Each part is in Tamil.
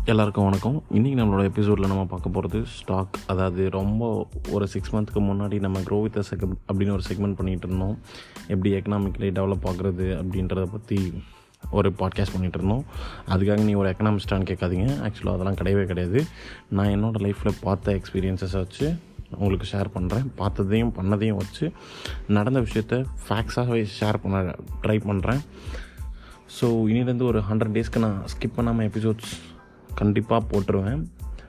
எல்லாருக்கும் வணக்கம் இன்றைக்கி நம்மளோட எபிசோடில் நம்ம பார்க்க போகிறது ஸ்டாக் அதாவது ரொம்ப ஒரு சிக்ஸ் மந்த்துக்கு முன்னாடி நம்ம க்ரோ வித் செகப் அப்படின்னு ஒரு செக்மெண்ட் பண்ணிகிட்டு இருந்தோம் எப்படி எக்கனாமிக்கலி டெவலப் ஆகுறது அப்படின்றத பற்றி ஒரு பாட்காஸ்ட் பண்ணிகிட்டு இருந்தோம் அதுக்காக நீ ஒரு எக்கனாமிஸ்டான்னு கேட்காதீங்க ஆக்சுவலாக அதெல்லாம் கிடையவே கிடையாது நான் என்னோடய லைஃப்பில் பார்த்த எக்ஸ்பீரியன்ஸஸை வச்சு உங்களுக்கு ஷேர் பண்ணுறேன் பார்த்ததையும் பண்ணதையும் வச்சு நடந்த விஷயத்த ஃபேக்ஸாகவே ஷேர் பண்ண ட்ரை பண்ணுறேன் ஸோ இனிலேருந்து ஒரு ஹண்ட்ரட் டேஸ்க்கு நான் ஸ்கிப் பண்ணாமல் எபிசோட்ஸ் கண்டிப்பாக போட்டுருவேன்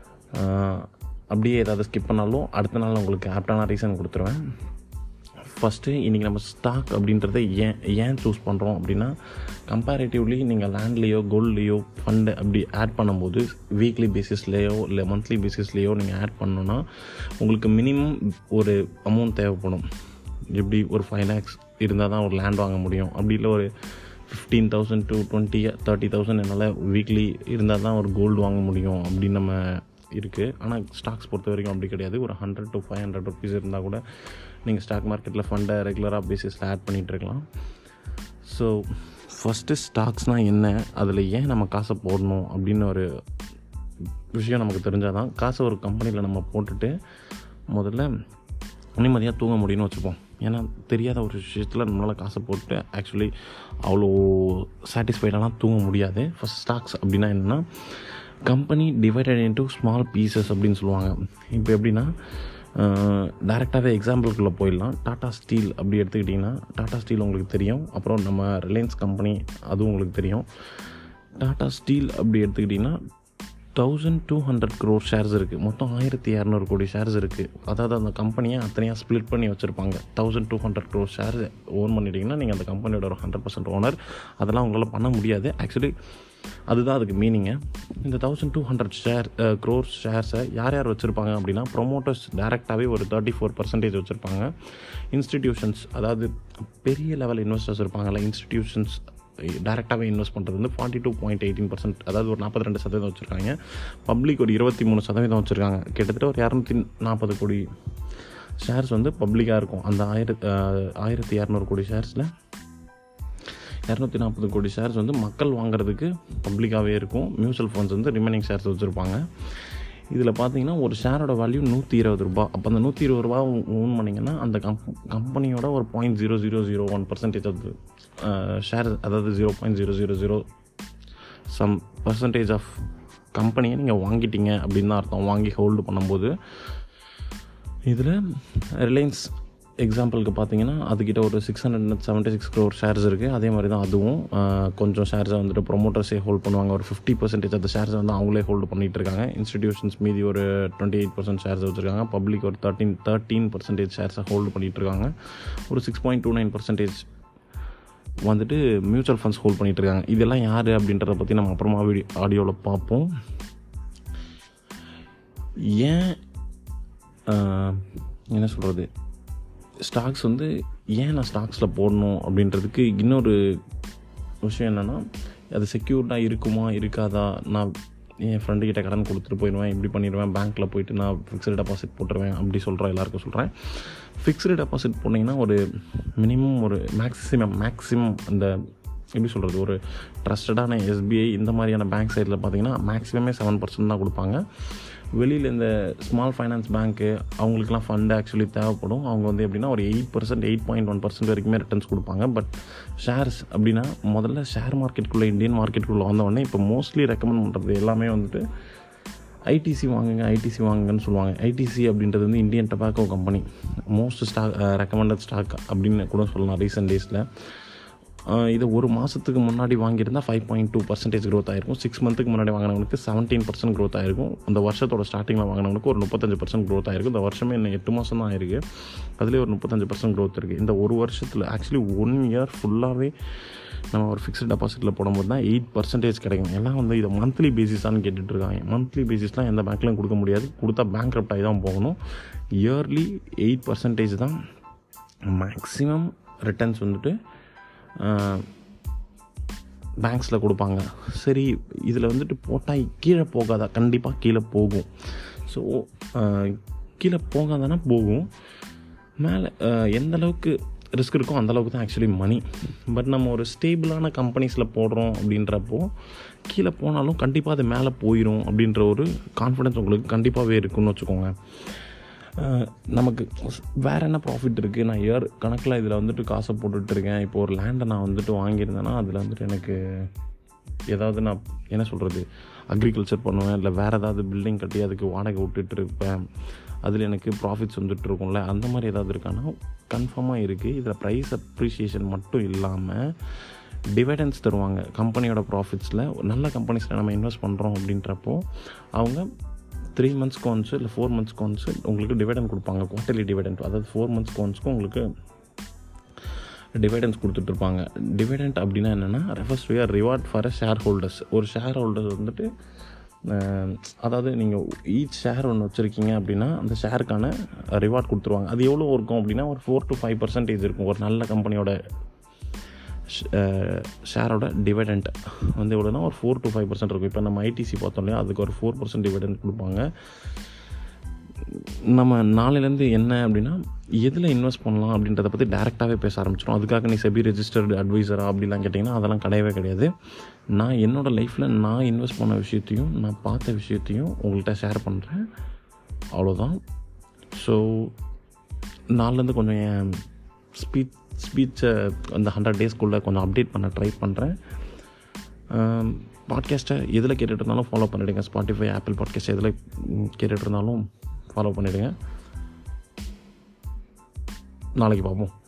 ஆஹ் அப்படியே ஏதாவது ஸ்கிப் பண்ணாலும் அடுத்த நாள் உங்களுக்கு ஆப்டான ரீசன் கொடுத்துருவேன் ஃபஸ்ட்டு இன்றைக்கி நம்ம ஸ்டாக் அப்படின்றத ஏன் ஏன் சூஸ் பண்ணுறோம் அப்படின்னா கம்பேரிட்டிவ்லி நீங்கள் லேண்ட்லேயோ கோல்ட்லேயோ ஃபண்டு அப்படி ஆட் பண்ணும்போது வீக்லி பேசிஸ்லேயோ இல்லை மந்த்லி பேசிஸ்லேயோ நீங்கள் ஆட் பண்ணோன்னா உங்களுக்கு மினிமம் ஒரு அமௌண்ட் தேவைப்படும் எப்படி ஒரு ஃபைவ் லேக்ஸ் இருந்தால் தான் ஒரு லேண்ட் வாங்க முடியும் அப்படி இல்லை ஒரு fifteen thousand to twenty thirty thousand என்னால் வீக்லி இருந்தால் தான் ஒரு கோல்டு வாங்க முடியும் அப்படின்னு நம்ம இருக்குது ஆனால் ஸ்டாக்ஸ் பொறுத்த வரைக்கும் அப்படி கிடையாது ஒரு hundred to five hundred rupees இருந்தால் கூட நீங்கள் ஸ்டாக் மார்க்கெட்டில் ஃபண்டை ரெகுலராக பேசிஸில் ஆட் பண்ணிகிட்டு இருக்கலாம் ஸோ ஃபஸ்ட்டு ஸ்டாக்ஸ்னால் என்ன அதில் ஏன் நம்ம காசை போடணும் அப்படின்னு ஒரு விஷயம் நமக்கு தெரிஞ்சால் தான் காசை ஒரு கம்பெனியில் நம்ம போட்டுட்டு முதல்ல நிம்மதியாக தூங்க முடியும்னு வச்சுப்போம் ஏன்னா தெரியாத ஒரு விஷயத்தில் நம்மளால் காசை போட்டு ஆக்சுவலி அவ்வளோ சாட்டிஸ்ஃபைடெல்லாம் தூங்க முடியாது ஃபஸ்ட் ஸ்டாக்ஸ் அப்படின்னா என்னென்னா company divided into small pieces அப்படின்னு சொல்லுவாங்க இப்போ எப்படின்னா டேரெக்டாகவே எக்ஸாம்பிளுக்குள்ளே போயிடலாம் டாடா ஸ்டீல் அப்படி எடுத்துக்கிட்டிங்கன்னா டாடா ஸ்டீல் உங்களுக்கு தெரியும் அப்புறம் நம்ம ரிலையன்ஸ் கம்பெனி அதுவும் உங்களுக்கு தெரியும் டாடா ஸ்டீல் அப்படி எடுத்துக்கிட்டிங்கன்னா thousand two hundred crore shares இருக்குது மொத்தம் ஆயிரத்தி இரநூறு கோடி ஷேர்ஸ் இருக்குது அதாவது அந்த கம்பெனியை அத்தனையாக ஸ்ப்ளிட் பண்ணி வச்சுருப்பாங்க thousand two hundred crore share own பண்ணிட்டீங்கன்னா நீங்கள் அந்த கம்பெனியோட ஒரு ஹண்ட்ரட் பர்சன்ட் ஓனர் அதெல்லாம் உங்களால் பண்ண முடியாது ஆக்சுவலி அதுதான் அதுக்கு மீனிங்கு இந்த thousand two hundred share crore ஷேர்ஸை யார் யார் வச்சுருப்பாங்க அப்படின்னா ப்ரொமோட்டர்ஸ் டேரெக்டாகவே ஒரு தேர்ட்டி ஃபோர் பர்சன்டேஜ் வச்சுருப்பாங்க இன்ஸ்டிடியூஷன்ஸ் அதாவது பெரிய லெவல் இன்வெஸ்டர்ஸ் இருப்பாங்கல்ல இன்ஸ்டிடியூஷன்ஸ் டேரெக்டாகவே இன்வெஸ்ட் பண்ணுறது வந்து forty two point eighteen percent அதாவது ஒரு நாற்பத்தி ரெண்டு சதவீதம் வச்சுருக்காங்க பப்ளிக் ஒரு இருபத்தி மூணு சதவீதம் வச்சுருக்காங்க கிட்டத்தட்ட ஒரு இரநூத்தி நாற்பது கோடி ஷேர்ஸ் வந்து பப்ளிக்காக இருக்கும் அந்த ஆயிரத்தி ஆயிரத்தி இரநூறு கோடி ஷேர்ஸில் இரநூத்தி நாற்பது கோடி ஷேர்ஸ் வந்து மக்கள் வாங்குறதுக்கு பப்ளிக்காகவே இருக்கும் மியூச்சுவல் ஃபண்ட்ஸ் வந்து ரிமைனிங் ஷேர்ஸ் வச்சுருப்பாங்க இதில் பார்த்தீங்கன்னா ஒரு ஷேரோட வேல்யூ நூற்றி இருபது ரூபா அப்போ அந்த நூற்றி இருபது ரூபா ஓன் பண்ணிங்கன்னா அந்த கம் கம்பெனியோட ஒரு point zero zero zero one percentage of share அதாவது zero point zero zero zero some percentage of கம்பெனியை நீங்கள் வாங்கிட்டீங்க அப்படின்னு தான் அர்த்தம் வாங்கி ஹோல்டு பண்ணும்போது இதில் ரிலையன்ஸ் எக்ஸாம்பிளுக்கு பார்த்தீங்கன்னா அதுக்கிட்ட ஒரு six hundred seventy six crore shares இருக்குது அதே மாதிரி தான் அதுவும் ஆஹ், கொஞ்சம் ஷேர்ஸை வந்துட்டு ப்ரொமோட்டர்ஸே ஹோல்ட் பண்ணுவாங்க ஒரு ஃபிஃப்டி பர்சன்டேஜ் அந்த ஷேர்ஸை வந்து அவங்களே ஹோல்டு பண்ணிகிட்டு இருக்காங்க இன்ஸ்டிடியூஷன்ஸ் மீதி ஒரு டுவெண்ட்டி எயிட் பர்சன்ட் ஷேர்ஸ் வச்சுருக்காங்க பப்ளிக் ஒரு தேர்ட்டின் தேர்ட்டீன் பர்சன்டேஜ் ஷேர்ஸை ஹோல்டு பண்ணிகிட்டு இருக்காங்க ஒரு six point two nine percentage வந்துட்டு மியூச்சுவல் ஃபண்ட்ஸ் ஹோல்ட் பண்ணிகிட்டு இருக்காங்க இதெல்லாம் யார் அப்படின்றத பற்றி நம்ம அப்புறமா வீடியோ ஆடியோவில் பார்ப்போம் ஏன் ஆஹ், என்ன சொல்கிறது ஸ்டாக்ஸ் வந்து ஏன் நான் ஸ்டாக்ஸில் போடணும் அப்படின்றதுக்கு இன்னொரு விஷயம் என்னென்னா அது செக்யூர்டாக இருக்குமா இருக்காதா நான் என் ஃப்ரெண்டு கிட்ட கடன் கொடுத்துட்டு போயிடுவேன் இப்படி பண்ணிடுவேன் பேங்க்கில் போயிட்டு நான் ஃபிக்ஸ்டு டெபாசிட் போட்டுருவேன் அப்படி சொல்கிறேன் எல்லாருக்கும் சொல்கிறேன் ஃபிக்ஸ்டு டெபாசிட் போட்டிங்கன்னா ஒரு மினிமம் ஒரு மேக்ஸிமம் மேக்ஸிமம் அந்த எப்படி சொல்கிறது ஒரு ட்ரஸ்டடான எஸ்பிஐ இந்த மாதிரியான பேங்க் சைடில் பார்த்தீங்கன்னா மேக்ஸிமமே செவன் பர்சன்ட் தான் கொடுப்பாங்க வெளியில் இந்த ஸ்மால் ஃபைனான்ஸ் பேங்க்கு அவங்களுக்குலாம் ஃபண்டு ஆக்சுவலி தேவைப்படும் அவங்க வந்து எப்படின்னா ஒரு eight percent eight point one percent வரைக்குமே ரிட்டர்ன்ஸ் கொடுப்பாங்க பட் ஷேர்ஸ் அப்படின்னா முதல்ல ஷேர் மார்க்கெட்டுக்குள்ளே இந்தியன் மார்க்கெட்டுக்குள்ளே வந்தவொடனே இப்போ மோஸ்ட்லி ரெக்கமெண்ட் பண்ணுறது எல்லாமே வந்துட்டு ஐடிசி வாங்குங்க ஐடிசி வாங்குங்கன்னு சொல்லுவாங்க ஐடிசி அப்படின்றது வந்து Indian tobacco company most stock recommended stock அப்படின்னு கூட சொல்லலாம் ரீசெண்ட் டேஸில் இது ஒரு மாதத்துக்கு முன்னாடி வாங்கியிருந்தால் five point two percentage growth ஆயிருக்கும் சிக்ஸ் மந்த்துக்கு முன்னாடி வாங்கினவங்களுக்கு செவன்டீன் பர்சன்ட் க்ரோத் ஆயிருக்கும் அந்த வருஷத்தோட ஸ்டார்டிங்கில் வாங்கினவங்களுக்கு ஒரு முப்பத்தஞ்சு பர்சன்ட் க்ரோத் ஆயிருக்கும் இந்த வருஷமே இன்னும் எட்டு மாதம் தான் ஆயிருக்கு அதுலேயே ஒரு முப்பத்தஞ்சு பர்சன்ட் க்ரோத் இருக்குது இந்த ஒரு வருஷத்தில் ஆக்சுவலி ஒன் இயர் ஃபுல்லாகவே நம்ம ஒரு ஃபிக்ஸ்ட் டெபாசிட்டில் போடும்போது தான் எயிட் பர்சன்டேஜ் கிடைக்கும் எல்லாம் வந்து இதை மந்த்லி பேசிஸான்னு கேட்டுட்டு இருக்காங்க மந்த்லி பேசிஸ்லாம் எந்த பேங்க்லையும் கொடுக்க முடியாது கொடுத்தா பேங்க் ஆகி தான் போகணும் இயர்லி எயிட் பர்சன்டேஜ் தான் மேக்ஸிமம் ரிட்டர்ன்ஸ் வந்துட்டு பேங்க்ஸில் கொடுப்பாங்க சரி இதில் வந்துட்டு போட்டால் கீழே போகாதா கண்டிப்பாக கீழே போகும் ஸோ கீழே போகாதானா போகும் மேலே எந்த அளவுக்கு ரிஸ்க் இருக்கும் அந்தளவுக்கு தான் ஆக்சுவலி மணி பட் நம்ம ஒரு ஸ்டேபிளான கம்பெனிஸில் போடுறோம் அப்படின்றப்போ கீழே போனாலும் கண்டிப்பாக அது மேலே போயிடும் அப்படின்ற ஒரு கான்ஃபிடென்ஸ் உங்களுக்கு கண்டிப்பாகவே இருக்குன்னு வச்சுக்கோங்க அஹ் நமக்கு வேறு என்ன ப்ராஃபிட் இருக்குது நான் இயர் கணக்கில் இதில் வந்துட்டு காசை போட்டுட்ருக்கேன் இப்போ ஒரு லேண்டை நான் வந்துட்டு வாங்கியிருந்தேன்னா அதில் வந்துட்டு எனக்கு ஏதாவது நான் என்ன சொல்கிறது அக்ரிகல்ச்சர் பண்ணுவேன் இல்லை வேறு ஏதாவது பில்டிங் கட்டி அதுக்கு வாடகை விட்டுட்டு இருப்பேன் அதில் எனக்கு ப்ராஃபிட்ஸ் வந்துட்டு இருக்கும்ல அந்த மாதிரி ஏதாவது இருக்கான்னா கன்ஃபார்மாக இருக்குது இதில் ப்ரைஸ் அப்ரிஷியேஷன் மட்டும் இல்லாமல் டிவைடன்ஸ் தருவாங்க கம்பெனியோட ப்ராஃபிட்ஸில் நல்ல கம்பெனிஸில் நம்ம இன்வெஸ்ட் பண்ணுறோம் அப்படின்றப்போ அவங்க த்ரீ மந்த்ஸ்க்கு ஒன்ஸு இல்லை ஃபோர் மந்த்ஸ்க்கு ஒன்ஸு உங்களுக்கு டிவைடன் கொடுப்பாங்க குவார்டர்லி டிவைடன்ட் அதாவது ஃபோர் மந்த்ஸ்க்கு ஒன்ஸ்க்கு உங்களுக்கு டிவைடன்ஸ் கொடுத்துட்ருப்பாங்க டிவைடண்ட் அப்படின்னா என்னென்னா refers to reward for a shareholders ஒரு ஷேர் ஹோல்டர் வந்துட்டு அஹ், அதாவது நீங்கள் ஈச் ஷேர் ஒன்று வச்சுருக்கீங்க அப்படின்னா அந்த ஷேருக்கான ரிவார்ட் கொடுத்துருவாங்க அது எவ்வளோ இருக்கும் அப்படின்னா ஒரு ஃபோர் டு ஃபைவ் பர்சன்டேஜ் இருக்கும் ஒரு நல்ல கம்பெனியோட ஷேரோட டிவிடெண்ட் வந்து எவ்வளோனா ஒரு ஃபோர் டு ஃபைவ் பர்சன்ட் இருக்கும் இப்போ நம்ம ஐடிசி பார்த்தோம் இல்லையா அதுக்கு ஒரு ஃபோர் பர்சன்ட் டிவிடெண்ட் கொடுப்பாங்க நம்ம நாளையிலேருந்து என்ன அப்படின்னா எதில் இன்வெஸ்ட் பண்ணலாம் அப்படின்றத பற்றி டேரெக்டாகவே பேச ஆரம்பிச்சிடும் அதுக்காக நீ செபி ரெஜிஸ்டர்டு அட்வைசரா அப்படிலாம் கேட்டிங்கன்னா அதெல்லாம் கிடையவே கிடையாது நான் என்னோடய லைஃப்பில் நான் இன்வெஸ்ட் பண்ண விஷயத்தையும் நான் பார்த்த விஷயத்தையும் உங்கள்கிட்ட ஷேர் பண்ணுறேன் அவ்வளோதான் ஸோ நாளிலேருந்து கொஞ்சம் என் ஸ்பீச் ஸ்பீச்சை அந்த ஹண்ட்ரட் டேஸ்க்குள்ளே கொஞ்சம் அப்டேட் பண்ண ட்ரை பண்ணுறேன் பாட்காஸ்ட்டை எதில் கேட்டுட்டு இருந்தாலும் ஃபாலோ பண்ணிவிடுங்க ஸ்பாட்டிஃபை ஆப்பிள் பாட்காஸ்ட் எதில் ம், கேட்டுட்டு இருந்தாலும் ஃபாலோ பண்ணிவிடுங்க நாளைக்கு பார்ப்போம்